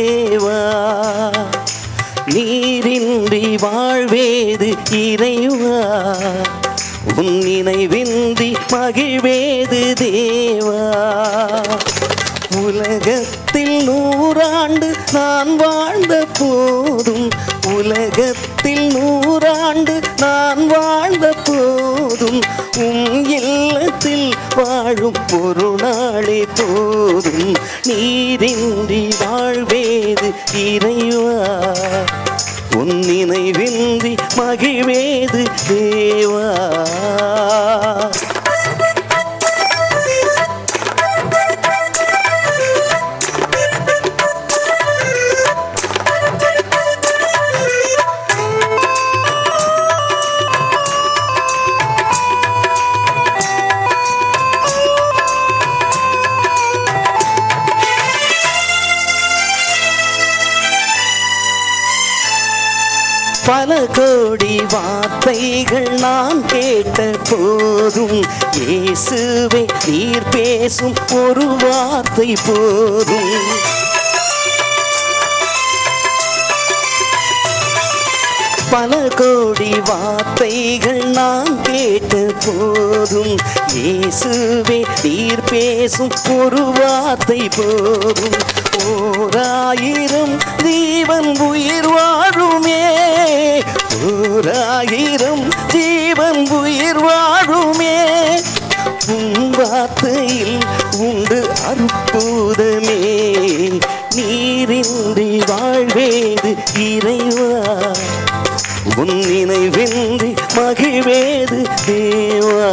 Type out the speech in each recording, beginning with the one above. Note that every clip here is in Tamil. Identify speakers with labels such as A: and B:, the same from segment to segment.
A: தேவா நீரின்றி வாழ்வேது இறைவா உன் நினைவின்றி மகிழ்வேது தேவா உலகத்தில் நூறாண்டு நான் வாழ்ந்த போதும் உலகத்தில் நூறாண்டு நான் வாழ்ந்த போதும் உம் இல்லத்தில் வாழும் ஒரு நாளே போதும் நீரின்றி வாழ்வேது இறைவா உன் நினைவின்றி மகிழ்வேது தேவா பல கோடி வார்த்தைகள் நான் கேட்ட போதும் இயேசுவே நீர் பேசும் ஒரு வார்த்தை போதும் பல கோடி வார்த்தைகள் நான் கேட்ட போதும் இயேசுவே நீர் பேசும் ஒரு வார்த்தை போதும் ஓராயிரம் ஜீவன் உயிர் வாழுமே ஓராயிரம் ஜீவன் உயிர் வாழுமே உன் வார்த்தையில் உண்டு அற்புதமே நீரின்றி வாழ்வேது இறைவா உன் நினைவின்றி மகிழ்வேது தேவா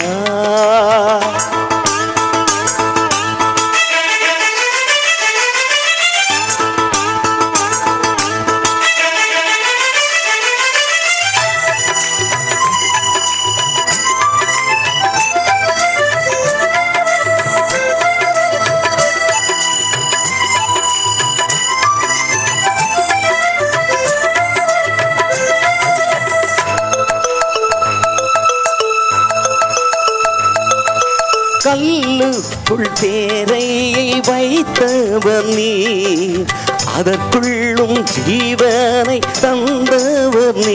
A: கல்லுக்குள் தேரையை வைத்தவர் நீ அதற்குள்ளும் ஜீவனை தந்தவர் நீ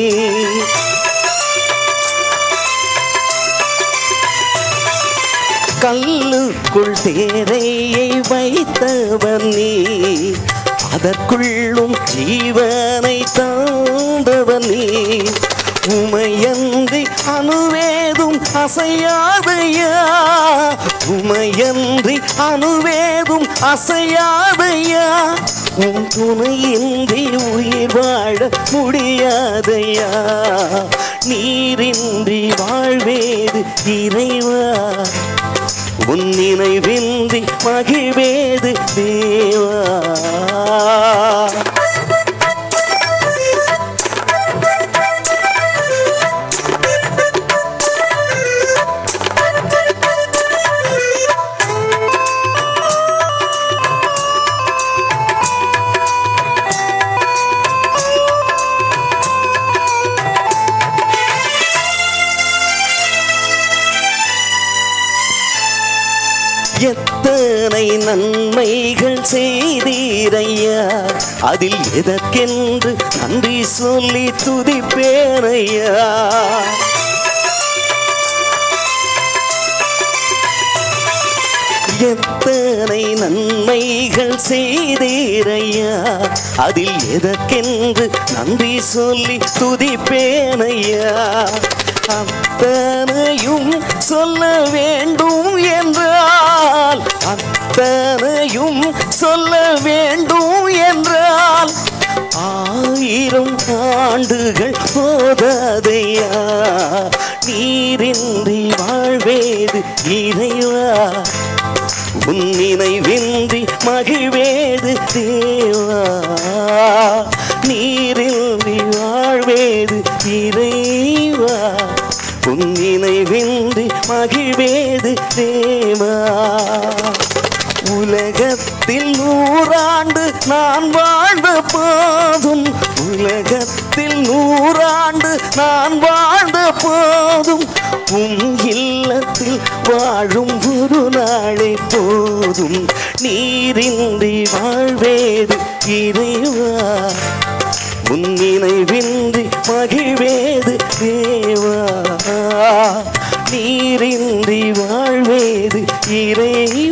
A: கல்லுக்குள் தேரையை வைத்தவர் நீ அதற்குள்ளும் ஜீவனை தந்தவர் நீ உமையன்றி அணுவேதும் அசையாதையா உமையன்றி அணுவேதும் அசையாதையா உன் துணையின்றி உயிர் வாழ முடியாதையா நீரின்றி வாழ்வேது இறைவா உன் நினைவின்றி மகிழ்வேது தேவா எத்தனை நன்மைகள் செய்தீரையா அதில் எதற்கென்று நன்றி சொல்லி துதிப்பேனையா எத்தனை நன்மைகள் செய்தீரையா அதில் எதற்கென்று நன்றி சொல்லி துதிப்பேனையா அத்தனையும் சொல்ல வேண்டும் என்றால் அத்தனையும் சொல்ல வேண்டும் என்றால் ஆயிரம் ஆண்டுகள் போதாதையா நீரின்றி வாழ்வேது இறைவா உன் நினைவின்றி மகிழ்வேது தேவா நீரின்றி வாழ்வேது இறைவா உன் நினைவின்றி மகிழ்வேது தேவா உலகத்தில் நூறாண்டு நான் வாழ்ந்த போதும் உலகத்தில் நூறாண்டு நான் வாழ்ந்த போதும் உம் இல்லத்தில் வாழும் ஒரு நாளே போதும் நீரின்றி வாழ்வேது இறைவா உன் நினைவின்றி மகிழ்வேது தேவா நீரின்றி வாழ்வேது இறைவா